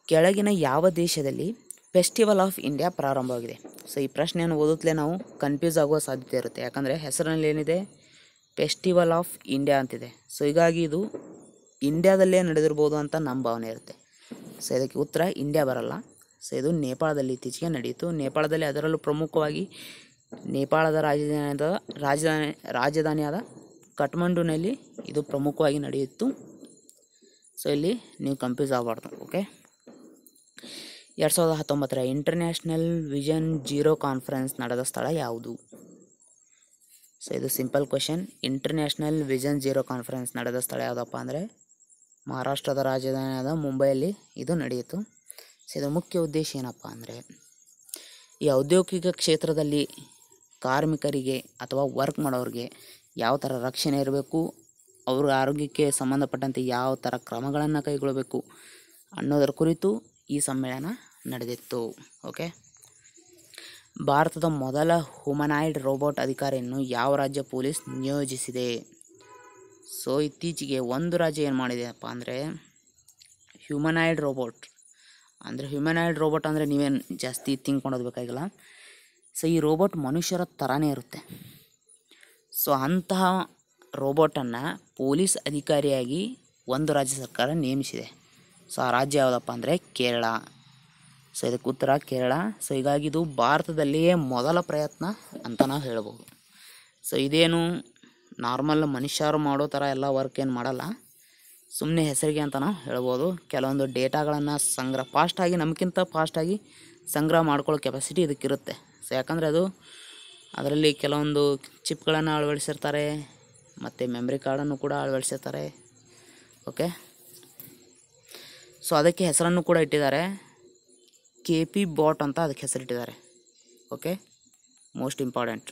ಕೆಳಗಿನ ಯಾವ ದೇಶದಲ್ಲಿ ಫೆಸ್ಟಿವಲ್ ಆಫ್ ಇಂಡಿಯಾ ಪ್ರಾರಂಭವಾಗಿದೆ ಸೊ ಈ ಪ್ರಶ್ನೆಯನ್ನು ಓದುತ್ತಲೇ ನಾವು ಕನ್ಫ್ಯೂಸ್ ಆಗುವ ಸಾಧ್ಯತೆ ಇರುತ್ತೆ ಯಾಕಂದರೆ ಹೆಸರಿನಲ್ಲಿ ಏನಿದೆ ಫೆಸ್ಟಿವಲ್ ಆಫ್ ಇಂಡಿಯಾ ಅಂತಿದೆ ಸೊ ಹೀಗಾಗಿ ಇದು ಇಂಡಿಯಾದಲ್ಲೇ ನಡೆದಿರ್ಬೋದು ಅಂತ ನಮ್ಮ ಭಾವನೆ ಇರುತ್ತೆ ಸೊ ಇದಕ್ಕೆ ಉತ್ತರ ಇಂಡಿಯಾ ಬರಲ್ಲ ಸೊ ಇದು ನೇಪಾಳದಲ್ಲಿ ಇತ್ತೀಚೆಗೆ ನಡೆಯಿತು ನೇಪಾಳದಲ್ಲಿ ಅದರಲ್ಲೂ ಪ್ರಮುಖವಾಗಿ ನೇಪಾಳದ ರಾಜಧಾನಿಯಾದ ರಾಜಧಾನಿ ರಾಜಧಾನಿಯಾದ ಕಠ್ಮಂಡುನಲ್ಲಿ ಇದು ಪ್ರಮುಖವಾಗಿ ನಡೆಯಿತು ಸೊ ಇಲ್ಲಿ ನೀವು ಕನ್ಫ್ಯೂಸ್ ಆಗಬಾರ್ದು ಓಕೆ ಎರಡು ಸಾವಿರದ ಹತ್ತೊಂಬತ್ತರ ಇಂಟರ್ನ್ಯಾಷನಲ್ ವಿಷನ್ ಜೀರೋ ಕಾನ್ಫರೆನ್ಸ್ ನಡೆದ ಸ್ಥಳ ಯಾವುದು ಸೊ ಇದು simple question international vision zero conference ನಡೆದ ಸ್ಥಳ ಯಾವುದಪ್ಪ ಅಂದರೆ ಮಹಾರಾಷ್ಟ್ರದ ರಾಜಧಾನಿಯಾದ ಮುಂಬೈಯಲ್ಲಿ ಇದು ನಡೆಯಿತು ಸೊ ಇದರ ಮುಖ್ಯ ಉದ್ದೇಶ ಏನಪ್ಪ ಅಂದರೆ ಈ ಔದ್ಯೋಗಿಕ ಕ್ಷೇತ್ರದಲ್ಲಿ ಕಾರ್ಮಿಕರಿಗೆ ಅಥವಾ ವರ್ಕ್ ಮಾಡೋರಿಗೆ ಯಾವ ಥರ ರಕ್ಷಣೆ ಇರಬೇಕು ಅವ್ರ ಆರೋಗ್ಯಕ್ಕೆ ಸಂಬಂಧಪಟ್ಟಂತೆ ಯಾವ ಥರ ಕ್ರಮಗಳನ್ನು ಕೈಗೊಳ್ಳಬೇಕು ಅನ್ನೋದರ ಕುರಿತು ಈ ಸಮ್ಮೇಳನ ನಡೆದಿತ್ತು ಓಕೆ ಭಾರತದ ಮೊದಲ ಹ್ಯೂಮನಾಯ್ಡ್ ರೋಬೋಟ್ ಅಧಿಕಾರಿಯನ್ನು ಯಾವ ರಾಜ್ಯ ಪೊಲೀಸ್ ನಿಯೋಜಿಸಿದೆ ಸೊ ಇತ್ತೀಚೆಗೆ ಒಂದು ರಾಜ್ಯ ಏನು ಮಾಡಿದೆಯಪ್ಪ ಅಂದರೆ ಹ್ಯೂಮನಾಯ್ಡ್ ರೋಬೋಟ್ ಅಂದರೆ ಹ್ಯೂಮನಾಯ್ಡ್ ರೋಬೋಟ್ ಅಂದರೆ ನೀವೇನು ಜಾಸ್ತಿ ಥಿಂಕ್ ಮಾಡೋದು ಬೇಕಾಗಿಲ್ಲ ಸೊ ಈ ರೋಬೋಟ್ ಮನುಷ್ಯರ ಥರನೇ ಇರುತ್ತೆ ಸೊ ಅಂತಹ ರೋಬೋಟನ್ನು ಪೊಲೀಸ್ ಅಧಿಕಾರಿಯಾಗಿ ಒಂದು ರಾಜ್ಯ ಸರ್ಕಾರ ನೇಮಿಸಿದೆ ಸೊ ಆ ರಾಜ್ಯ ಯಾವುದಪ್ಪ ಅಂದರೆ ಕೇರಳ ಸೊ ಇದಕ್ಕೆ ಉತ್ತರ ಕೇರಳ ಸೊ ಹೀಗಾಗಿ ಇದು ಭಾರತದಲ್ಲಿಯೇ ಮೊದಲ ಪ್ರಯತ್ನ ಅಂತ ನಾವು ಹೇಳ್ಬೋದು ಸೊ ಇದೇನು ನಾರ್ಮಲ್ ಮನುಷ್ಯರು ಮಾಡೋ ಥರ ಎಲ್ಲ ವರ್ಕ್ ಏನು ಮಾಡಲ್ಲ ಸುಮ್ಮನೆ ಹೆಸರಿಗೆ ಅಂತ ನಾವು ಹೇಳ್ಬೋದು ಕೆಲವೊಂದು ಡೇಟಾಗಳನ್ನು ಸಂಗ್ರಹ ಫಾಸ್ಟಾಗಿ ನಮಗಿಂತ ಫಾಸ್ಟಾಗಿ ಸಂಗ್ರಹ ಮಾಡ್ಕೊಳ್ಳೋ ಕೆಪಾಸಿಟಿ ಇದಕ್ಕಿರುತ್ತೆ ಸೊ ಯಾಕಂದರೆ ಅದು ಅದರಲ್ಲಿ ಕೆಲವೊಂದು ಚಿಪ್ಗಳನ್ನು ಅಳವಡಿಸಿರ್ತಾರೆ ಮತ್ತು ಮೆಮ್ರಿ ಕಾರ್ಡನ್ನು ಕೂಡ ಅಳವಡಿಸಿರ್ತಾರೆ ಓಕೆ ಸೊ ಅದಕ್ಕೆ ಹೆಸರನ್ನು ಕೂಡ ಇಟ್ಟಿದ್ದಾರೆ ಕೆ ಪಿ ಬಾಟ್ ಅಂತ ಅದಕ್ಕೆ ಹೆಸರಿಟ್ಟಿದ್ದಾರೆ ಓಕೆ ಮೋಸ್ಟ್ ಇಂಪಾರ್ಟೆಂಟ್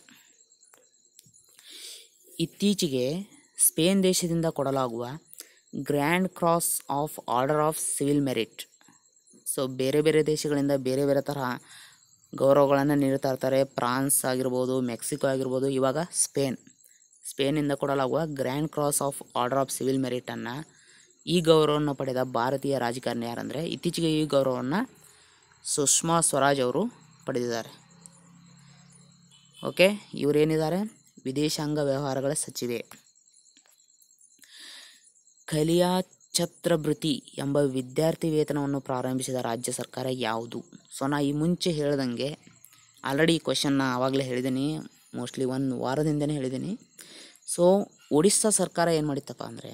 ಇತ್ತೀಚೆಗೆ ಸ್ಪೇನ್ ದೇಶದಿಂದ ಕೊಡಲಾಗುವ grand cross of order of civil merit so ಬೇರೆ ಬೇರೆ ದೇಶಗಳಿಂದ ಬೇರೆ ಬೇರೆ ತರಹ ಗೌರವಗಳನ್ನು ನೀಡ್ತಾ ಇರ್ತಾರೆ ಫ್ರಾನ್ಸ್ ಆಗಿರ್ಬೋದು ಮೆಕ್ಸಿಕೋ ಆಗಿರ್ಬೋದು ಇವಾಗ ಸ್ಪೇನ್ ಸ್ಪೇನಿಂದ ಕೊಡಲಾಗುವ grand cross of order of civil ಮೆರಿಟನ್ನು ಈ ಗೌರವವನ್ನು ಪಡೆದ ಭಾರತೀಯ ರಾಜಕಾರಣಿ ಯಾರಂದರೆ ಇತ್ತೀಚೆಗೆ ಈ ಗೌರವವನ್ನು ಸುಷ್ಮಾ ಸ್ವರಾಜ್ ಅವರು ಪಡೆದಿದ್ದಾರೆ ಓಕೆ ಇವರೇನಿದ್ದಾರೆ ವಿದೇಶಾಂಗ ವ್ಯವಹಾರಗಳ ಸಚಿವೆ ಕಲಿಯಾ ಛತ್ರಭೃತಿ ಎಂಬ ವಿದ್ಯಾರ್ಥಿ ವೇತನವನ್ನು ಪ್ರಾರಂಭಿಸಿದ ರಾಜ್ಯ ಸರ್ಕಾರ ಯಾವುದು ಸೊ ನಾ ಈ ಮುಂಚೆ ಹೇಳ್ದಂಗೆ ಆಲ್ರೆಡಿ ಈ ಕ್ವಶನ್ನ ಆವಾಗಲೇ ಹೇಳಿದ್ದೀನಿ ಮೋಸ್ಟ್ಲಿ ಒಂದು ವಾರದಿಂದನೇ ಹೇಳಿದ್ದೀನಿ ಸೊ ಒಡಿಸ್ಸಾ ಸರ್ಕಾರ ಏನು ಮಾಡಿತ್ತಪ್ಪ ಅಂದರೆ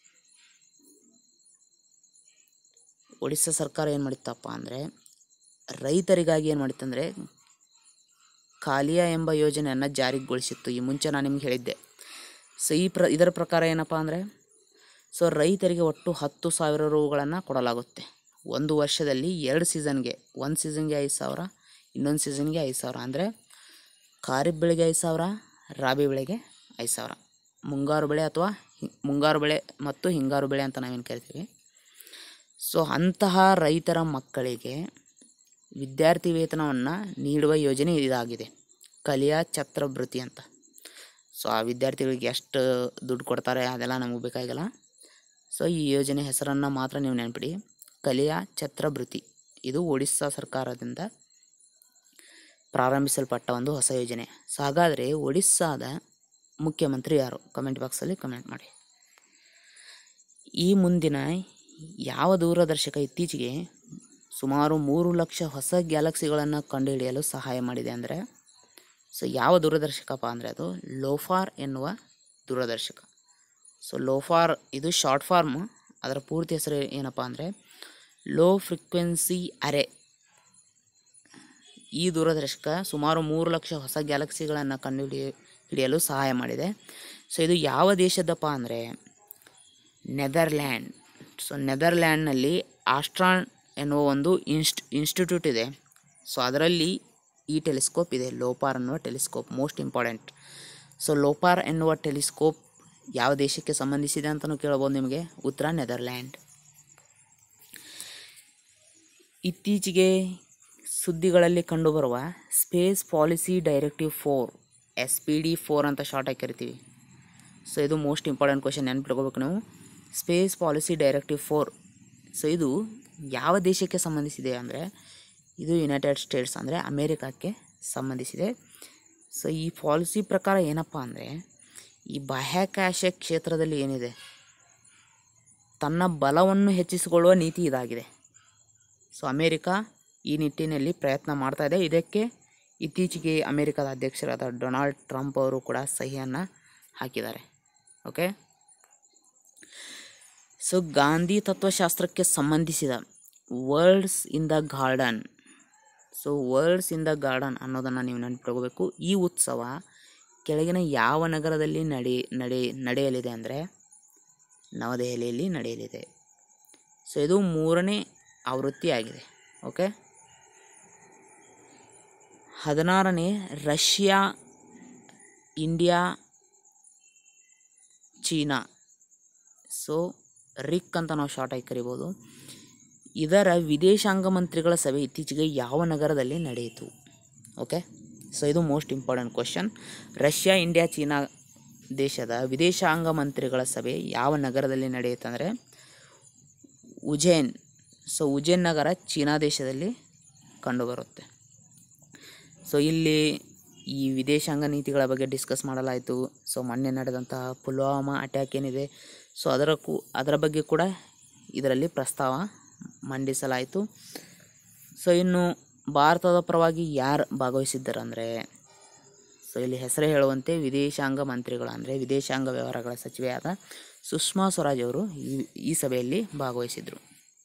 ಒಡಿಸ್ಸಾ ಸರ್ಕಾರ ಏನು ಮಾಡಿತ್ತಪ್ಪ ಅಂದರೆ ರೈತರಿಗಾಗಿ ಏನು ಮಾಡಿತ್ತಂದರೆ ಕಾಲಿಯಾ ಎಂಬ ಯೋಜನೆಯನ್ನು ಜಾರಿಗೊಳಿಸಿತ್ತು ಈ ಮುಂಚೆ ನಾನು ನಿಮ್ಗೆ ಹೇಳಿದ್ದೆ ಸೊ ಈ ಪ್ರ ಇದರ ಪ್ರಕಾರ ಏನಪ್ಪ ಅಂದರೆ ಸೊ ರೈತರಿಗೆ ಒಟ್ಟು ಹತ್ತು ಸಾವಿರ ರುಗಳನ್ನು ಕೊಡಲಾಗುತ್ತೆ ಒಂದು ವರ್ಷದಲ್ಲಿ ಎರಡು ಸೀಸನ್ಗೆ ಒಂದು ಸೀಸನ್ಗೆ ಐದು ಸಾವಿರ ಇನ್ನೊಂದು ಸೀಸನ್ಗೆ ಐದು ಸಾವಿರ ಅಂದರೆ ಖಾರಿಫ್ ಬೆಳೆಗೆ ಐದು ಸಾವಿರ ರಾಬಿ ಬೆಳೆಗೆ ಐದು ಸಾವಿರ ಮುಂಗಾರು ಬೆಳೆ ಅಥವಾ ಹಿ- ಮುಂಗಾರು ಬೆಳೆ ಮತ್ತು ಹಿಂಗಾರು ಬೆಳೆ ಅಂತ ನಾವೇನು ಕರಿತೀವಿ ಸೊ ಅಂತಹ ರೈತರ ಮಕ್ಕಳಿಗೆ ವಿದ್ಯಾರ್ಥಿ ವೇತನವನ್ನು ನೀಡುವ ಯೋಜನೆ ಇದಾಗಿದೆ ಕಲಿಯಾ ಛತ್ರಭೃತಿ ಅಂತ ಸೊ ಆ ವಿದ್ಯಾರ್ಥಿಗಳಿಗೆ ಎಷ್ಟು ದುಡ್ಡು ಕೊಡ್ತಾರೆ ಅದೆಲ್ಲ ನಮಗೆ ಬೇಕಾಗಿಲ್ಲ ಸೊ ಈ ಯೋಜನೆ ಹೆಸರನ್ನು ಮಾತ್ರ ನೀವು ನೆನಪಿಡಿ ಕಲಿಯಾ ಛತ್ರಭೃತಿ ಇದು ಒಡಿಸ್ಸಾ ಸರ್ಕಾರದಿಂದ ಪ್ರಾರಂಭಿಸಲ್ಪಟ್ಟ ಒಂದು ಹೊಸ ಯೋಜನೆ ಸೊ ಹಾಗಾದರೆ ಒಡಿಸ್ಸಾದ ಮುಖ್ಯಮಂತ್ರಿ ಯಾರು ಕಮೆಂಟ್ ಬಾಕ್ಸಲ್ಲಿ ಕಮೆಂಟ್ ಮಾಡಿ ಈ ಮುಂದಿನ ಯಾವ ದೂರದರ್ಶಕ ಇತ್ತೀಚೆಗೆ ಸುಮಾರು ಮೂರು ಲಕ್ಷ ಹೊಸ ಗ್ಯಾಲಕ್ಸಿಗಳನ್ನು ಕಂಡುಹಿಡಿಯಲು ಸಹಾಯ ಮಾಡಿದೆ ಅಂದರೆ ಸೊ ಯಾವ ದೂರದರ್ಶಕಪ್ಪ ಅಂದರೆ ಅದು ಲೋಫಾರ್ ಎನ್ನುವ ದೂರದರ್ಶಕ ಸೊ ಲೋಫಾರ್ ಇದು ಶಾರ್ಟ್ ಫಾರ್ಮ್ ಅದರ ಪೂರ್ತಿ ಹೆಸರು ಏನಪ್ಪ ಅಂದರೆ ಲೋ ಫ್ರೀಕ್ವೆನ್ಸಿ ಅರೆ ಈ ದೂರದರ್ಶಕ ಸುಮಾರು ಮೂರು ಲಕ್ಷ ಹೊಸ ಗ್ಯಾಲಕ್ಸಿಗಳನ್ನು ಕಂಡುಹಿಡಿಯ ಹಿಡಿಯಲು ಸಹಾಯ ಮಾಡಿದೆ ಸೊ ಇದು ಯಾವ ದೇಶದಪ್ಪ ಅಂದರೆ ನೆದರ್ಲ್ಯಾಂಡ್ ಸೊ ನೆದರ್ಲ್ಯಾಂಡ್ನಲ್ಲಿ ಆಸ್ಟ್ರಾನ್ ಎನ್ನುವ ಒಂದು ಇನ್ಸ್ಟ್ ಇನ್ಸ್ಟಿಟ್ಯೂಟ್ ಇದೆ ಸೊ ಅದರಲ್ಲಿ ಈ ಟೆಲಿಸ್ಕೋಪ್ ಇದೆ ಲೋಪಾರ್ ಅನ್ನುವ telescope most important so LOFAR ಎನ್ನುವ ಟೆಲಿಸ್ಕೋಪ್ ಯಾವ ದೇಶಕ್ಕೆ ಸಂಬಂಧಿಸಿದೆ ಅಂತಲೂ ಕೇಳ್ಬೋದು ನಿಮಗೆ ಉತ್ತರ ನೆದರ್ಲ್ಯಾಂಡ್ ಇತ್ತೀಚೆಗೆ ಸುದ್ದಿಗಳಲ್ಲಿ ಕಂಡುಬರುವ space policy directive four S P D four ಅಂತ ಶಾರ್ಟಾಗಿ ಕರಿತೀವಿ ಸೊ ಇದು ಮೋಸ್ಟ್ ಇಂಪಾರ್ಟೆಂಟ್ ಕ್ವಶನ್ ನೆನ್ಪಿಟ್ಕೋಬೇಕು ನೀವು space policy directive four so ಇದು ಯಾವ ದೇಶಕ್ಕೆ ಸಂಬಂಧಿಸಿದೆ ಅಂದರೆ ಇದು ಯುನೈಟೆಡ್ ಸ್ಟೇಟ್ಸ್ ಅಂದರೆ ಅಮೇರಿಕಕ್ಕೆ ಸಂಬಂಧಿಸಿದೆ ಸೊ ಈ ಪಾಲಿಸಿ ಪ್ರಕಾರ ಏನಪ್ಪ ಅಂದರೆ ಈ ಬಾಹ್ಯಾಕಾಶ ಕ್ಷೇತ್ರದಲ್ಲಿ ಏನಿದೆ ತನ್ನ ಬಲವನ್ನು ಹೆಚ್ಚಿಸಿಕೊಳ್ಳುವ ನೀತಿ ಇದಾಗಿದೆ ಸೊ ಅಮೇರಿಕ ಈ ನಿಟ್ಟಿನಲ್ಲಿ ಪ್ರಯತ್ನ ಮಾಡ್ತಾ ಇದೆ ಇದಕ್ಕೆ ಇತ್ತೀಚೆಗೆ ಅಮೇರಿಕದ ಅಧ್ಯಕ್ಷರಾದ ಡೊನಾಲ್ಡ್ ಟ್ರಂಪ್ ಅವರು ಕೂಡ ಸಹಿಯನ್ನು ಹಾಕಿದ್ದಾರೆ ಓಕೆ ಸೊ ಗಾಂಧಿ ತತ್ವಶಾಸ್ತ್ರಕ್ಕೆ ಸಂಬಂಧಿಸಿದ worlds in the garden so worlds in the garden ಅನ್ನೋದನ್ನು ನೀವು ನೆನಪಿಟ್ಕೋಬೇಕು ಈ ಉತ್ಸವ ಕೆಳಗಿನ ಯಾವ ನಗರದಲ್ಲಿ ನಡೆ ನಡೆ ನಡೆಯಲಿದೆ ಅಂದರೆ ನವದೆಹಲಿಯಲ್ಲಿ ನಡೆಯಲಿದೆ ಸೊ ಇದು ಮೂರನೇ ಆವೃತ್ತಿ ಆಗಿದೆ ಓಕೆ ಹದಿನಾರನೇ Russia India China so RIC ಅಂತ ನಾವು ಶಾರ್ಟ್ ಆಗಿ ಕರಿಬೋದು ಇದರ ವಿದೇಶಾಂಗ ಮಂತ್ರಿಗಳ ಸಭೆ ಇತ್ತೀಚೆಗೆ ಯಾವ ನಗರದಲ್ಲಿ ನಡೆಯಿತು ಓಕೆ ಸೊ ಇದು most important question Russia India China ದೇಶದ ವಿದೇಶಾಂಗ ಮಂತ್ರಿಗಳ ಸಭೆ ಯಾವ ನಗರದಲ್ಲಿ ನಡೆಯುತ್ತೆ ಅಂದರೆ ಉಜ್ಜೈನ್ ಸೊ ಉಜ್ಜೈನ್ ನಗರ ಚೀನಾ ದೇಶದಲ್ಲಿ ಕಂಡುಬರುತ್ತೆ ಸೊ ಇಲ್ಲಿ ಈ ವಿದೇಶಾಂಗ ನೀತಿಗಳ ಬಗ್ಗೆ ಡಿಸ್ಕಸ್ ಮಾಡಲಾಯಿತು ಸೊ ಮೊನ್ನೆ ನಡೆದಂತಹ ಪುಲ್ವಾಮಾ ಅಟ್ಯಾಕ್ ಏನಿದೆ ಸೊ ಅದರ ಕು ಅದರ ಬಗ್ಗೆ ಕೂಡ ಇದರಲ್ಲಿ ಪ್ರಸ್ತಾವ ಮಂಡಿಸಲಾಯಿತು ಸೊ ಇನ್ನು ಭಾರತದ ಪರವಾಗಿ ಯಾರು ಭಾಗವಹಿಸಿದ್ದಾರೆ ಅಂದರೆ ಸೊ ಇಲ್ಲಿ ಹೆಸರೇ ಹೇಳುವಂತೆ ವಿದೇಶಾಂಗ ಮಂತ್ರಿಗಳು ಅಂದರೆ ವಿದೇಶಾಂಗ ವ್ಯವಹಾರಗಳ ಸಚಿವೆಯಾದ ಸುಷ್ಮಾ ಸ್ವರಾಜ್ ಅವರು ಈ ಈ ಸಭೆಯಲ್ಲಿ ಭಾಗವಹಿಸಿದರು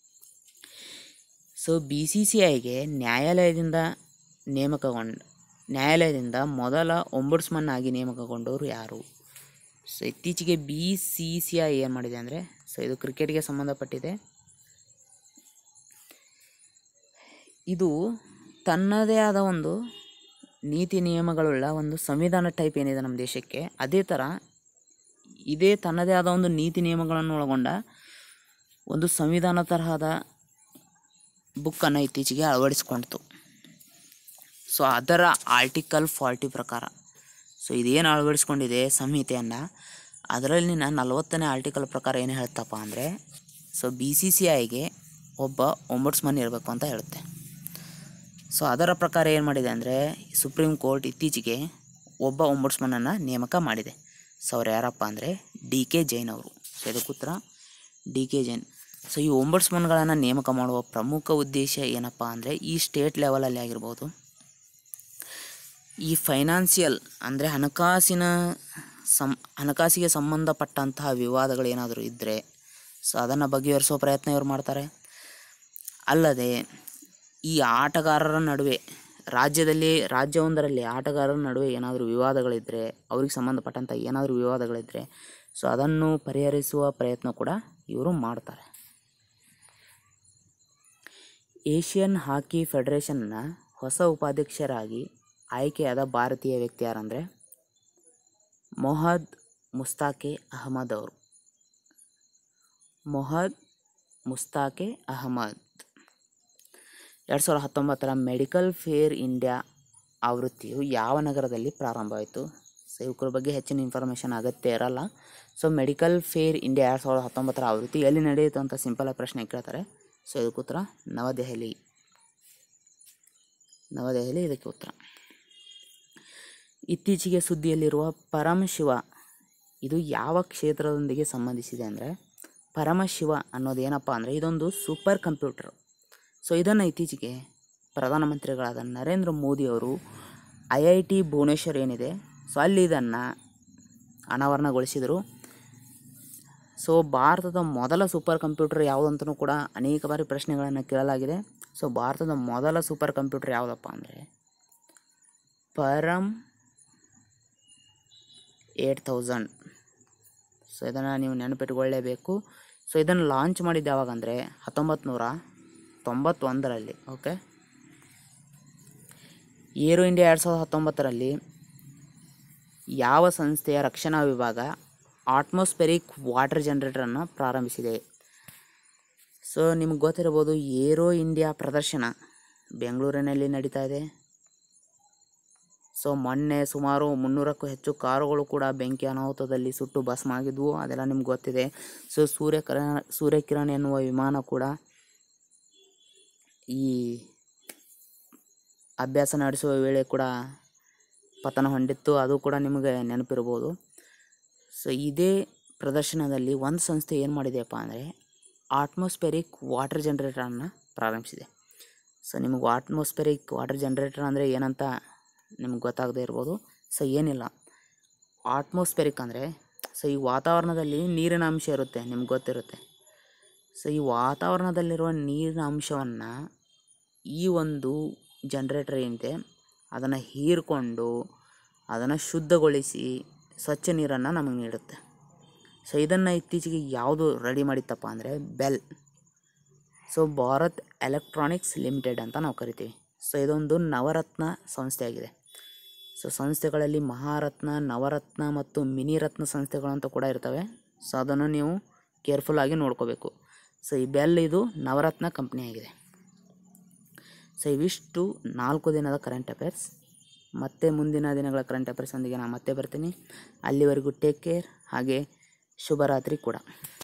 ಸೊ ಬಿ ಸಿ ಸಿ ಐಗೆ ನ್ಯಾಯಾಲಯದಿಂದ ನೇಮಕಗೊಂಡ ನ್ಯಾಯಾಲಯದಿಂದ ಮೊದಲ ಒಂಬುಡ್ಸ್ಮನ್ ಆಗಿ ನೇಮಕಗೊಂಡವರು ಯಾರು ಸೊ ಇತ್ತೀಚೆಗೆ ಬಿ ಸಿ ಸಿ ಐ ಏನು ಮಾಡಿದೆ ಅಂದರೆ ಸೊ ಇದು ಕ್ರಿಕೆಟ್ಗೆ ಸಂಬಂಧಪಟ್ಟಿದೆ ಇದು ತನ್ನದೇ ಆದ ಒಂದು ನೀತಿ ನಿಯಮಗಳುಳ್ಳ ಒಂದು ಸಂವಿಧಾನ ಟೈಪ್ ಏನಿದೆ ನಮ್ಮ ದೇಶಕ್ಕೆ ಅದೇ ಥರ ಇದೇ ತನ್ನದೇ ಆದ ಒಂದು ನೀತಿ ನಿಯಮಗಳನ್ನು ಒಳಗೊಂಡ ಒಂದು ಸಂವಿಧಾನ ತರಹದ ಬುಕ್ಕನ್ನು ಇತ್ತೀಚೆಗೆ ಅಳವಡಿಸ್ಕೊಂಡಿತು ಸೊ ಅದರ ಆರ್ಟಿಕಲ್ ಫಾರ್ಟಿ ಪ್ರಕಾರ ಸೊ ಇದೇನು ಅಳವಡಿಸ್ಕೊಂಡಿದೆ ಸಂಹಿತೆಯನ್ನು ಅದರಲ್ಲಿನ ನಲವತ್ತನೇ ಆರ್ಟಿಕಲ್ ಪ್ರಕಾರ ಏನು ಹೇಳ್ತಪ್ಪ ಅಂದರೆ ಸೊ ಬಿ ಸಿ ಸಿ ಐಗೆ ಒಬ್ಬ ಒಂಬಡ್ಸ್ಮನ್ ಇರಬೇಕು ಅಂತ ಹೇಳುತ್ತೆ ಸೊ ಅದರ ಪ್ರಕಾರ ಏನು ಮಾಡಿದೆ ಅಂದರೆ ಸುಪ್ರೀಂ ಕೋರ್ಟ್ ಇತ್ತೀಚೆಗೆ ಒಬ್ಬ ಒಂಬಡ್ಸ್ಮನನ್ನು ನೇಮಕ ಮಾಡಿದೆ ಸೊ ಅವ್ರು ಯಾರಪ್ಪ ಅಂದರೆ ಡಿ ಕೆ ಜೈನ್ ಅವರು ಸೊ ಇದಕ್ಕೆ ಉತ್ತರ ಡಿ ಕೆ ಜೈನ್ ಸೊ ಈ ಒಂಬಡ್ಸ್ಮನ್ಗಳನ್ನು ನೇಮಕ ಮಾಡುವ ಪ್ರಮುಖ ಉದ್ದೇಶ ಏನಪ್ಪ ಅಂದರೆ ಈ ಸ್ಟೇಟ್ ಲೆವೆಲಲ್ಲಿ ಆಗಿರ್ಬೋದು ಈ ಫೈನಾನ್ಸಿಯಲ್ ಅಂದರೆ ಹಣಕಾಸಿನ ಸಂ ಹಣಕಾಸಿಗೆ ಸಂಬಂಧಪಟ್ಟಂತಹ ವಿವಾದಗಳು ಏನಾದರೂ ಇದ್ದರೆ ಸೊ ಅದನ್ನು ಬಗೆಹರಿಸೋ ಪ್ರಯತ್ನ ಇವರು ಮಾಡ್ತಾರೆ ಅಲ್ಲದೆ ಈ ಆಟಗಾರರ ನಡುವೆ ರಾಜ್ಯದಲ್ಲಿ ರಾಜ್ಯವೊಂದರಲ್ಲಿ ಆಟಗಾರರ ನಡುವೆ ಏನಾದರೂ ವಿವಾದಗಳಿದ್ದರೆ ಅವ್ರಿಗೆ ಸಂಬಂಧಪಟ್ಟಂಥ ಏನಾದರೂ ವಿವಾದಗಳಿದ್ದರೆ ಸೊ ಅದನ್ನು ಪರಿಹರಿಸುವ ಪ್ರಯತ್ನ ಕೂಡ ಇವರು ಮಾಡ್ತಾರೆ ಏಷ್ಯನ್ ಹಾಕಿ ಫೆಡರೇಷನ್ನ ಹೊಸ ಉಪಾಧ್ಯಕ್ಷರಾಗಿ ಆಯ್ಕೆಯಾದ ಭಾರತೀಯ ವ್ಯಕ್ತಿ ಯಾರಂದರೆ ಮೊಹದ್ ಮುಸ್ತಾಕೆ ಅಹಮದ್ ಅವರು ಮೊಹದ್ ಮುಸ್ತಾಕೆ ಅಹಮದ್ ಎರಡು ಸಾವಿರದ ಹತ್ತೊಂಬತ್ತರ ಮೆಡಿಕಲ್ ಫೇರ್ ಇಂಡಿಯಾ ಆವೃತ್ತಿಯು ಯಾವ ನಗರದಲ್ಲಿ ಪ್ರಾರಂಭವಾಯಿತು ಸೊ ಇವ್ರ ಬಗ್ಗೆ ಹೆಚ್ಚಿನ ಇನ್ಫಾರ್ಮೇಷನ್ ಅಗತ್ಯ ಇರಲ್ಲ ಸೊ ಮೆಡಿಕಲ್ ಫೇರ್ ಇಂಡಿಯಾ ಎರಡು ಸಾವಿರದ ಹತ್ತೊಂಬತ್ತರ ಆವೃತ್ತಿ ಎಲ್ಲಿ ನಡೆಯಿತು ಅಂತ ಸಿಂಪಲ್ ಪ್ರಶ್ನೆ ಕೇಳ್ತಾರೆ ಸೊ ಇದಕ್ಕೆ ಉತ್ತರ ನವದೆಹಲಿ ನವದೆಹಲಿ ಇದಕ್ಕೆ ಉತ್ತರ ಇತ್ತೀಚೆಗೆ ಸುದ್ದಿಯಲ್ಲಿರುವ ಪರಮಶಿವ ಇದು ಯಾವ ಕ್ಷೇತ್ರದೊಂದಿಗೆ ಸಂಬಂಧಿಸಿದೆ ಅಂದರೆ ಪರಮಶಿವ ಅನ್ನೋದು ಏನಪ್ಪ ಅಂದರೆ ಇದೊಂದು ಸೂಪರ್ ಕಂಪ್ಯೂಟರ್ ಸೊ ಇದನ್ನು ಇತ್ತೀಚೆಗೆ ಪ್ರಧಾನಮಂತ್ರಿಗಳಾದ ನರೇಂದ್ರ ಮೋದಿಯವರು ಐ ಐ ಟಿ ಭುವನೇಶ್ವರ್ ಏನಿದೆ ಸೊ ಅಲ್ಲಿ ಇದನ್ನು ಅನಾವರಣಗೊಳಿಸಿದರು ಸೊ ಭಾರತದ ಮೊದಲ ಸೂಪರ್ ಕಂಪ್ಯೂಟರ್ ಯಾವುದಂತಲೂ ಕೂಡ ಅನೇಕ ಬಾರಿ ಪ್ರಶ್ನೆಗಳನ್ನು ಕೇಳಲಾಗಿದೆ ಸೊ ಭಾರತದ ಮೊದಲ ಸೂಪರ್ ಕಂಪ್ಯೂಟರ್ ಯಾವುದಪ್ಪ ಅಂದರೆ ಪರಮ್ ಏಟ್ ತೌಸಂಡ್ ಸೊ ಇದನ್ನು ನೀವು ನೆನಪಿಟ್ಕೊಳ್ಳೇಬೇಕು ಸೊ ಇದನ್ನು ಲಾಂಚ್ ಮಾಡಿದ್ದು ಯಾವಾಗ ಅಂದರೆ ಹತ್ತೊಂಬತ್ತು ನೂರ ತೊಂಬತ್ತೊಂದರಲ್ಲಿ ಓಕೆ ಏರೋ ಇಂಡಿಯಾ ಎರಡು ಸಾವಿರದ ಹತ್ತೊಂಬತ್ತರಲ್ಲಿ ಯಾವ ಸಂಸ್ಥೆಯ ರಕ್ಷಣಾ ವಿಭಾಗ ಆಟ್ಮಾಸ್ಫೆರಿಕ್ ವಾಟರ್ ಜನರೇಟರನ್ನು ಪ್ರಾರಂಭಿಸಿದೆ ಸೊ ನಿಮ್ಗೆ ಗೊತ್ತಿರ್ಬೋದು ಏರೋ ಇಂಡಿಯಾ ಪ್ರದರ್ಶನ ಬೆಂಗಳೂರಿನಲ್ಲಿ ನಡೀತಾ ಇದೆ ಸೊ ಮೊನ್ನೆ ಸುಮಾರು ಮುನ್ನೂರಕ್ಕೂ ಹೆಚ್ಚು ಕಾರುಗಳು ಕೂಡ ಬೆಂಕಿ ಅನಾಹುತದಲ್ಲಿ ಸುಟ್ಟು ಭಸ್ಮ ಆಗಿದ್ವು ಅದೆಲ್ಲ ನಿಮ್ಗೆ ಗೊತ್ತಿದೆ ಸೊ ಸೂರ್ಯಕಿರಣ ಸೂರ್ಯಕಿರಣ್ ಎನ್ನುವ ವಿಮಾನ ಕೂಡ ಈ ಅಭ್ಯಾಸ ನಡೆಸುವ ವೇಳೆ ಕೂಡ ಪತನ ಹೊಂದಿತ್ತು ಅದು ಕೂಡ ನಿಮಗೆ ನೆನಪಿರ್ಬೋದು ಸೊ ಇದೇ ಪ್ರದರ್ಶನದಲ್ಲಿ ಒಂದು ಸಂಸ್ಥೆ ಏನು ಮಾಡಿದೆಯಪ್ಪ ಅಂದರೆ ಆಟ್ಮಾಸ್ಫೆರಿಕ್ ವಾಟರ್ ಜನ್ರೇಟರನ್ನು ಪ್ರಾರಂಭಿಸಿದೆ ಸೊ ನಿಮಗೆ ಆಟ್ಮಾಸ್ಫೆರಿಕ್ ವಾಟರ್ ಜನ್ರೇಟರ್ ಅಂದರೆ ಏನಂತ ನಿಮ್ಗೆ ಗೊತ್ತಾಗದೇ ಇರ್ಬೋದು ಸೊ ಏನಿಲ್ಲ ಆಟ್ಮಾಸ್ಫೆರಿಕ್ ಅಂದರೆ ಸೊ ಈ ವಾತಾವರಣದಲ್ಲಿ ನೀರಿನ ಅಂಶ ಇರುತ್ತೆ ನಿಮ್ಗೆ ಗೊತ್ತಿರುತ್ತೆ ಸೊ ಈ ವಾತಾವರಣದಲ್ಲಿರುವ ನೀರಿನ ಅಂಶವನ್ನು ಈ ಒಂದು ಜನ್ರೇಟರ್ ಏನಿದೆ ಅದನ್ನು ಹೀರಿಕೊಂಡು ಅದನ್ನು ಶುದ್ಧಗೊಳಿಸಿ ಸ್ವಚ್ಛ ನೀರನ್ನು ನಮಗೆ ನೀಡುತ್ತೆ ಸೊ ಇದನ್ನು ಇತ್ತೀಚೆಗೆ ಯಾವುದು ರೆಡಿ ಮಾಡಿತ್ತಪ್ಪ ಅಂದರೆ BEL so Bharat electronics limited ಅಂತ ನಾವು ಕರಿತೀವಿ ಸೊ ಇದೊಂದು ನವರತ್ನ ಸಂಸ್ಥೆಯಾಗಿದೆ ಸೊ ಸಂಸ್ಥೆಗಳಲ್ಲಿ ಮಹಾರತ್ನ ನವರತ್ನ ಮತ್ತು ಮಿನಿ ರತ್ನ ಸಂಸ್ಥೆಗಳು ಅಂತ ಕೂಡ ಇರ್ತವೆ ಸೊ ಅದನ್ನು ನೀವು ಕೇರ್ಫುಲ್ಲಾಗಿ ನೋಡ್ಕೋಬೇಕು ಸೊ ಈ ಬೆಲ್ ಇದು ನವರತ್ನ ಕಂಪ್ನಿ ಆಗಿದೆ ಸೊ ಇವಿಷ್ಟು ನಾಲ್ಕು ದಿನದ ಕರೆಂಟ್ ಅಫೇರ್ಸ್ ಮತ್ತೆ ಮುಂದಿನ ದಿನಗಳ ಕರೆಂಟ್ ಅಫೇರ್ಸ್ ಒಂದಿಗೆ ನಾನು ಮತ್ತೆ ಬರ್ತೀನಿ ಅಲ್ಲಿವರೆಗೂ ಟೇಕ್ ಕೇರ್ ಹಾಗೆ ಶುಭರಾತ್ರಿ ಕೂಡ